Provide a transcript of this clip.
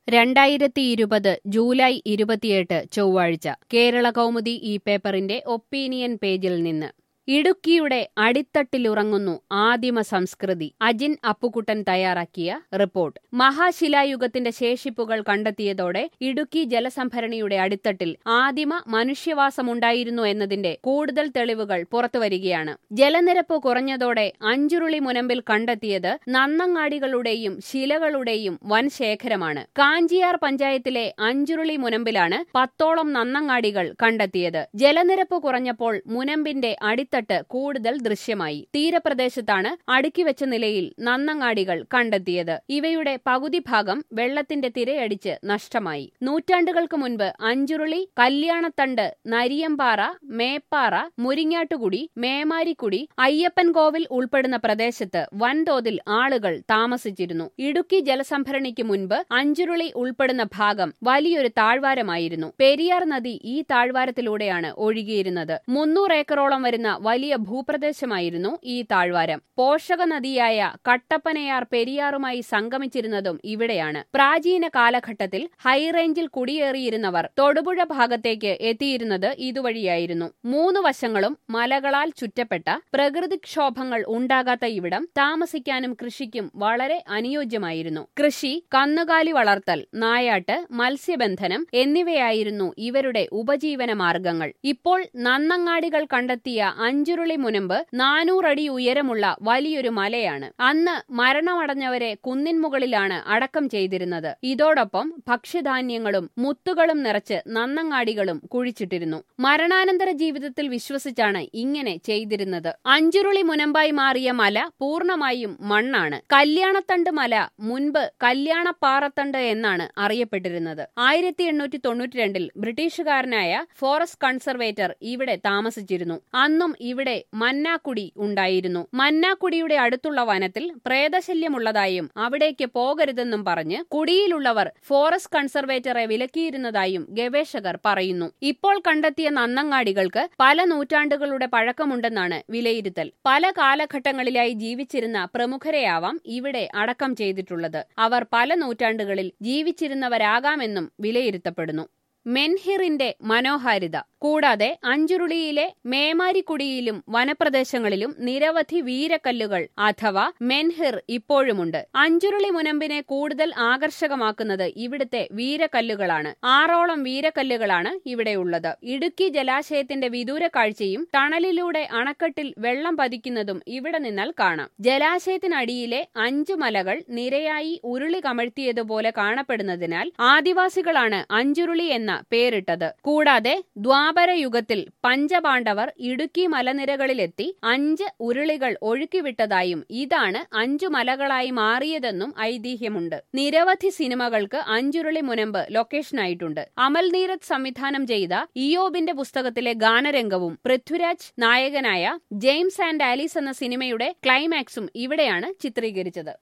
രണ്ടായിരത്തി ഇരുപത് ജൂലൈ ഇരുപത്തിയെട്ട് ചൊവ്വാഴ്ച കേരള കൗമുദി ഈ പേപ്പറിന്റെ ഒപ്പീനിയൻ പേജിൽ നിന്ന് ഇടുക്കിയുടെ അടിത്തട്ടിലുറങ്ങുന്നു ആദിമ സംസ്കൃതി അജിൻ അപ്പുക്കുട്ടൻ തയ്യാറാക്കിയ റിപ്പോർട്ട് മഹാശിലായുഗത്തിന്റെ ശേഷിപ്പുകൾ കണ്ടെത്തിയതോടെ ഇടുക്കി ജലസംഭരണിയുടെ അടിത്തട്ടിൽ ആദിമ മനുഷ്യവാസമുണ്ടായിരുന്നു എന്നതിന്റെ കൂടുതൽ തെളിവുകൾ പുറത്തുവരികയാണ് ജലനിരപ്പ് കുറഞ്ഞതോടെ അഞ്ചുരുളി മുനമ്പിൽ കണ്ടെത്തിയത് നന്നങ്ങാടികളുടെയും ശിലകളുടെയും വൻ ശേഖരമാണ് കാഞ്ചിയാർ പഞ്ചായത്തിലെ അഞ്ചുരുളി മുനമ്പിലാണ് പത്തോളം നന്നങ്ങാടികൾ കണ്ടെത്തിയത് ജലനിരപ്പ് കുറഞ്ഞപ്പോൾ മുനമ്പിന്റെ അടിത്തട്ട് കൂടുതൽ ദൃശ്യമായി തീരപ്രദേശത്താണ് അടുക്കിവെച്ച നിലയിൽ നന്നങ്ങാടികൾ കണ്ടെത്തിയത് ഇവയുടെ പകുതി ഭാഗം വെള്ളത്തിന്റെ തിരയടിച്ച് നഷ്ടമായി നൂറ്റാണ്ടുകൾക്ക് മുൻപ് അഞ്ചുരുളി കല്യാണത്തണ്ട് നരിയമ്പാറ മേപ്പാറ മുരിങ്ങാട്ടുകുടി മേമാരിക്കുടി അയ്യപ്പൻകോവിൽ ഉൾപ്പെടുന്ന പ്രദേശത്ത് വൻതോതിൽ ആളുകൾ താമസിച്ചിരുന്നു ഇടുക്കി ജലസംഭരണിക്ക് മുൻപ് അഞ്ചുരുളി ഉൾപ്പെടുന്ന ഭാഗം വലിയൊരു താഴ്വാരമായിരുന്നു പെരിയാർ നദി ഈ താഴ്വാരത്തിലൂടെയാണ് ഒഴുകിയിരുന്നത് മുന്നൂറ് ഏക്കറോളം വരുന്ന വലിയ ഭൂപ്രദേശമായിരുന്നു ഈ താഴ്വാരം പോഷക നദിയായ കട്ടപ്പനയാർ പെരിയാറുമായി സംഗമിച്ചിരുന്നതും ഇവിടെയാണ് പ്രാചീന കാലഘട്ടത്തിൽ ഹൈറേഞ്ചിൽ കുടിയേറിയിരുന്നവർ തൊടുപുഴ ഭാഗത്തേക്ക് എത്തിയിരുന്നത് ഇതുവഴിയായിരുന്നു മൂന്ന് വശങ്ങളും മലകളാൽ ചുറ്റപ്പെട്ട പ്രകൃതിക്ഷോഭങ്ങൾ ഉണ്ടാകാത്ത ഇവിടം താമസിക്കാനും കൃഷിക്കും വളരെ അനുയോജ്യമായിരുന്നു കൃഷി കന്നുകാലി വളർത്തൽ നായാട്ട് മത്സ്യബന്ധനം എന്നിവയായിരുന്നു ഇവരുടെ ഉപജീവന മാർഗങ്ങൾ ഇപ്പോൾ നന്നങ്ങാടികൾ കണ്ടെത്തിയ അഞ്ചുരുളി മുനമ്പ് നാനൂറടി ഉയരമുള്ള വലിയൊരു മലയാണ് അന്ന് മരണമടഞ്ഞവരെ കുന്നിൻ മുകളിലാണ് അടക്കം ചെയ്തിരുന്നത് ഇതോടൊപ്പം ഭക്ഷ്യധാന്യങ്ങളും മുത്തുകളും നിറച്ച് നന്നങ്ങാടികളും കുഴിച്ചിട്ടിരുന്നു മരണാനന്തര ജീവിതത്തിൽ വിശ്വസിച്ചാണ് ഇങ്ങനെ ചെയ്തിരുന്നത് അഞ്ചുരുളി മുനമ്പായി മാറിയ മല പൂർണ്ണമായും മണ്ണാണ് കല്യാണത്തണ്ട് മല മുൻപ് കല്യാണപ്പാറത്തണ്ട് എന്നാണ് അറിയപ്പെട്ടിരുന്നത് ആയിരത്തി എണ്ണൂറ്റി തൊണ്ണൂറ്റിരണ്ടിൽ ബ്രിട്ടീഷുകാരനായ ഫോറസ്റ്റ് കൺസർവേറ്റർ ഇവിടെ താമസിച്ചിരുന്നു അന്നും ഇവിടെ മന്നാക്കുടി ഉണ്ടായിരുന്നു മന്നാക്കുടിയുടെ അടുത്തുള്ള വനത്തിൽ പ്രേതശല്യമുള്ളതായും അവിടേക്ക് പോകരുതെന്നും പറഞ്ഞ് കുടിയിലുള്ളവർ ഫോറസ്റ്റ് കൺസർവേറ്ററെ വിലക്കിയിരുന്നതായും ഗവേഷകർ പറയുന്നു ഇപ്പോൾ കണ്ടെത്തിയ നന്നങ്ങാടികൾക്ക് പല നൂറ്റാണ്ടുകളുടെ പഴക്കമുണ്ടെന്നാണ് വിലയിരുത്തൽ പല കാലഘട്ടങ്ങളിലായി ജീവിച്ചിരുന്ന പ്രമുഖരെയാവാം ഇവിടെ അടക്കം ചെയ്തിട്ടുള്ളത് അവർ പല നൂറ്റാണ്ടുകളിൽ ജീവിച്ചിരുന്നവരാകാമെന്നും വിലയിരുത്തപ്പെടുന്നു മെൻഹിറിന്റെ മനോഹാരിത കൂടാതെ അഞ്ചുരുളിയിലെ മേമാരിക്കുടിയിലും വനപ്രദേശങ്ങളിലും നിരവധി വീരക്കല്ലുകൾ അഥവാ മെൻഹിർ ഇപ്പോഴുമുണ്ട് അഞ്ചുരുളി മുനമ്പിനെ കൂടുതൽ ആകർഷകമാക്കുന്നത് ഇവിടുത്തെ വീരക്കല്ലുകളാണ് ആറോളം വീരക്കല്ലുകളാണ് ഇവിടെയുള്ളത് ഇടുക്കി ജലാശയത്തിന്റെ വിദൂര കാഴ്ചയും ടണലിലൂടെ അണക്കെട്ടിൽ വെള്ളം പതിക്കുന്നതും ഇവിടെ നിന്നാൽ കാണാം ജലാശയത്തിനടിയിലെ അഞ്ചു മലകൾ നിരയായി ഉരുളി കമഴ്ത്തിയതുപോലെ കാണപ്പെടുന്നതിനാൽ ആദിവാസികളാണ് അഞ്ചുരുളി എന്ന പേരിട്ടത് കൂടാതെ ദ്വാപരയുഗത്തിൽ പഞ്ചപാണ്ഡവർ ഇടുക്കി മലനിരകളിലെത്തി അഞ്ച് ഉരുളികൾ ഒഴുക്കിവിട്ടതായും ഇതാണ് അഞ്ചു മലകളായി മാറിയതെന്നും ഐതിഹ്യമുണ്ട് നിരവധി സിനിമകൾക്ക് അഞ്ചുരുളി മുനമ്പ് ലൊക്കേഷനായിട്ടുണ്ട് അമൽ നീരജ് സംവിധാനം ചെയ്ത ഇയോബിന്റെ പുസ്തകത്തിലെ ഗാനരംഗവും പൃഥ്വിരാജ് നായകനായ ജെയിംസ് ആൻഡ് ആലീസ് എന്ന സിനിമയുടെ ക്ലൈമാക്സും ഇവിടെയാണ് ചിത്രീകരിച്ചത്